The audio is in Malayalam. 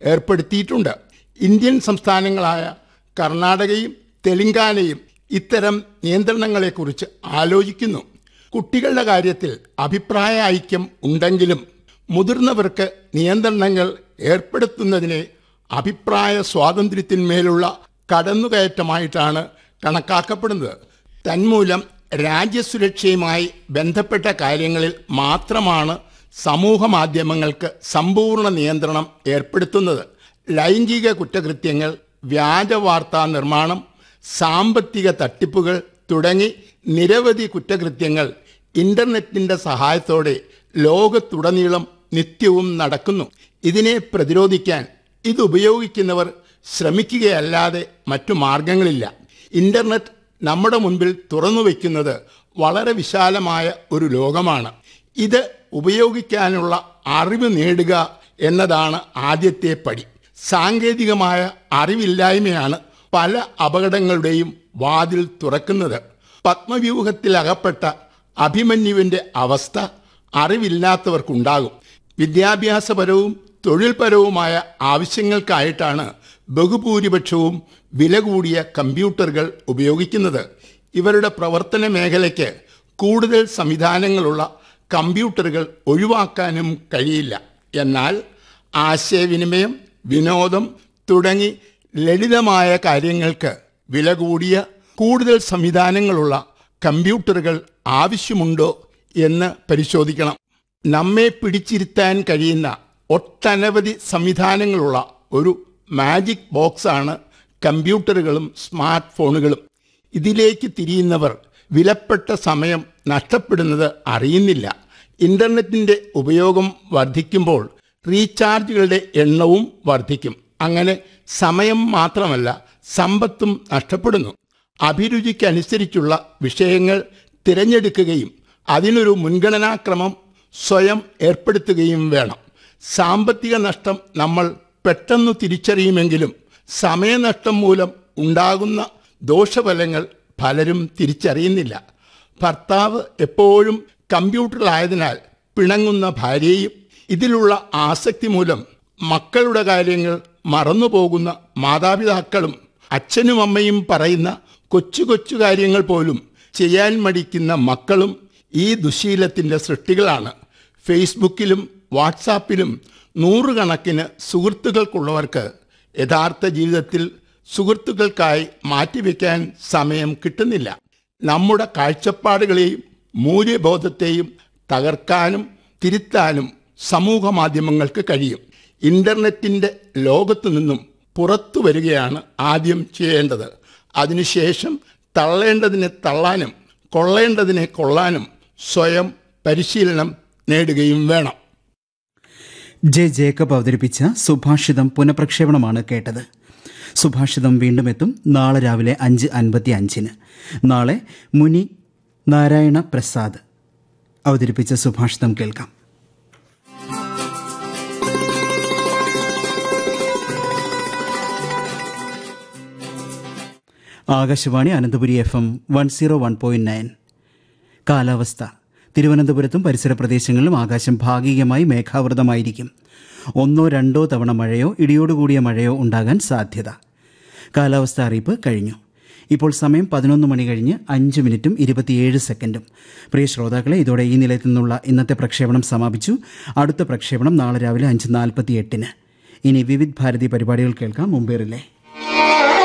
ഏർപ്പെടുത്തിയിട്ടുണ്ട് ഇന്ത്യൻ സംസ്ഥാനങ്ങളായ കർണാടകയും തെലങ്കാനയും ഇത്തരം നിയന്ത്രണങ്ങളെക്കുറിച്ച് ആലോചിക്കുന്നു കുട്ടികളുടെ കാര്യത്തിൽ അഭിപ്രായ ഐക്യം ഉണ്ടെങ്കിലും മുതിർന്നവർക്ക് നിയന്ത്രണങ്ങൾ ഏർപ്പെടുത്തുന്നതിനെ അഭിപ്രായ സ്വാതന്ത്ര്യത്തിന്മേലുള്ള കടന്നുകയറ്റമായിട്ടാണ് കണക്കാക്കപ്പെടുന്നത് തന്മൂലം രാജ്യസുരക്ഷയുമായി ബന്ധപ്പെട്ട കാര്യങ്ങളിൽ മാത്രമാണ് സമൂഹ മാധ്യമങ്ങൾക്ക് സമ്പൂർണ്ണ നിയന്ത്രണം ഏർപ്പെടുത്തുന്നത് ലൈംഗിക കുറ്റകൃത്യങ്ങൾ വ്യാജ വാർത്താ നിർമ്മാണം സാമ്പത്തിക തട്ടിപ്പുകൾ തുടങ്ങി നിരവധി കുറ്റകൃത്യങ്ങൾ ഇന്റർനെറ്റിന്റെ സഹായത്തോടെ ലോകത്തുടനീളം നിത്യവും നടക്കുന്നു ഇതിനെ പ്രതിരോധിക്കാൻ ഇത് ഉപയോഗിക്കുന്നവർ ശ്രമിക്കുകയല്ലാതെ മറ്റു മാർഗങ്ങളില്ല ഇന്റർനെറ്റ് നമ്മുടെ മുൻപിൽ തുറന്നു വയ്ക്കുന്നത് വളരെ വിശാലമായ ഒരു ലോകമാണ് ഇത് ഉപയോഗിക്കാനുള്ള അറിവ് നേടുക എന്നതാണ് ആദ്യത്തെ പടി സാങ്കേതികമായ അറിവില്ലായ്മയാണ് പല അപകടങ്ങളുടെയും വാതിൽ തുറക്കുന്നത് പത്മവ്യൂഹത്തിൽ അകപ്പെട്ട അഭിമന്യുവിന്റെ അവസ്ഥ അറിവില്ലാത്തവർക്കുണ്ടാകും വിദ്യാഭ്യാസപരവും തൊഴിൽപരവുമായ ആവശ്യങ്ങൾക്കായിട്ടാണ് ബഹുഭൂരിപക്ഷവും വില കൂടിയ കമ്പ്യൂട്ടറുകൾ ഉപയോഗിക്കുന്നത് ഇവരുടെ പ്രവർത്തന മേഖലയ്ക്ക് കൂടുതൽ സംവിധാനങ്ങളുള്ള കമ്പ്യൂട്ടറുകൾ ഒഴിവാക്കാനും കഴിയില്ല എന്നാൽ ആശയവിനിമയം വിനോദം തുടങ്ങി ലളിതമായ കാര്യങ്ങൾക്ക് വില കൂടിയ കൂടുതൽ സംവിധാനങ്ങളുള്ള കമ്പ്യൂട്ടറുകൾ ആവശ്യമുണ്ടോ എന്ന് പരിശോധിക്കണം നമ്മെ പിടിച്ചിരുത്താൻ കഴിയുന്ന ഒട്ടനവധി സംവിധാനങ്ങളുള്ള ഒരു മാജിക് ബോക്സാണ് കമ്പ്യൂട്ടറുകളും സ്മാർട്ട് ഫോണുകളും ഇതിലേക്ക് തിരിയുന്നവർ വിലപ്പെട്ട സമയം നഷ്ടപ്പെടുന്നത് അറിയുന്നില്ല ഇന്റർനെറ്റിന്റെ ഉപയോഗം വർദ്ധിക്കുമ്പോൾ റീചാർജുകളുടെ എണ്ണവും വർദ്ധിക്കും അങ്ങനെ സമയം മാത്രമല്ല സമ്പത്തും നഷ്ടപ്പെടുന്നു അഭിരുചിക്കനുസരിച്ചുള്ള വിഷയങ്ങൾ തിരഞ്ഞെടുക്കുകയും അതിനൊരു മുൻഗണനാക്രമം സ്വയം ഏർപ്പെടുത്തുകയും വേണം സാമ്പത്തിക നഷ്ടം നമ്മൾ പെട്ടെന്ന് തിരിച്ചറിയുമെങ്കിലും സമയനഷ്ടം മൂലം ഉണ്ടാകുന്ന ദോഷഫലങ്ങൾ പലരും തിരിച്ചറിയുന്നില്ല ഭർത്താവ് എപ്പോഴും കമ്പ്യൂട്ടറിലായതിനാൽ പിണങ്ങുന്ന ഭാര്യയും ഇതിലുള്ള ആസക്തി മൂലം മക്കളുടെ കാര്യങ്ങൾ മറന്നുപോകുന്ന മാതാപിതാക്കളും അച്ഛനും അമ്മയും പറയുന്ന കൊച്ചു കൊച്ചു കാര്യങ്ങൾ പോലും ചെയ്യാൻ മടിക്കുന്ന മക്കളും ഈ ദുശീലത്തിന്റെ സൃഷ്ടികളാണ് ഫേസ്ബുക്കിലും വാട്സാപ്പിലും നൂറുകണക്കിന് സുഹൃത്തുക്കൾക്കുള്ളവർക്ക് യഥാർത്ഥ ജീവിതത്തിൽ സുഹൃത്തുക്കൾക്കായി മാറ്റിവെക്കാൻ സമയം കിട്ടുന്നില്ല നമ്മുടെ കാഴ്ചപ്പാടുകളെയും മൂല്യബോധത്തെയും തകർക്കാനും തിരുത്താനും സമൂഹ മാധ്യമങ്ങൾക്ക് കഴിയും ഇന്റർനെറ്റിന്റെ ലോകത്തു നിന്നും പുറത്തു വരികയാണ് ആദ്യം ചെയ്യേണ്ടത് അതിനുശേഷം തള്ളേണ്ടതിനെ തള്ളാനും കൊള്ളേണ്ടതിനെ കൊള്ളാനും സ്വയം പരിശീലനം നേടുകയും വേണം ജെ ജേക്കബ് അവതരിപ്പിച്ച സുഭാഷിതം പുനഃപ്രക്ഷേപണമാണ് കേട്ടത് സുഭാഷിതം വീണ്ടും എത്തും നാളെ രാവിലെ അഞ്ച് അൻപത്തി അഞ്ചിന് നാളെ മുനി നാരായണ പ്രസാദ് അവതരിപ്പിച്ച സുഭാഷിതം കേൾക്കാം Akashvani Ananthapuri F M one zero one point nine കാലാവസ്ഥ തിരുവനന്തപുരത്തും പരിസര പ്രദേശങ്ങളിലും ആകാശം ഭാഗികമായി മേഘാവൃതമായിരിക്കും ഒന്നോ രണ്ടോ തവണ മഴയോ ഇടിയോടുകൂടിയ മഴയോ ഉണ്ടാകാൻ സാധ്യത കാലാവസ്ഥ അറിയിപ്പ് കഴിഞ്ഞു ഇപ്പോൾ സമയം പതിനൊന്ന് മണി കഴിഞ്ഞ് അഞ്ച് മിനിറ്റും ഇരുപത്തിയേഴ് സെക്കൻഡും പ്രിയ ശ്രോതാക്കളെ ഇതോടെ ഈ നിലയത്തിൽ നിന്നുള്ള ഇന്നത്തെ പ്രക്ഷേപണം സമാപിച്ചു അടുത്ത പ്രക്ഷേപണം നാളെ രാവിലെ അഞ്ച് നാൽപ്പത്തി എട്ടിന് ഇനി വിവിധ് ഭാരതി പരിപാടികൾ കേൾക്കാം മുമ്പേറില്ലേ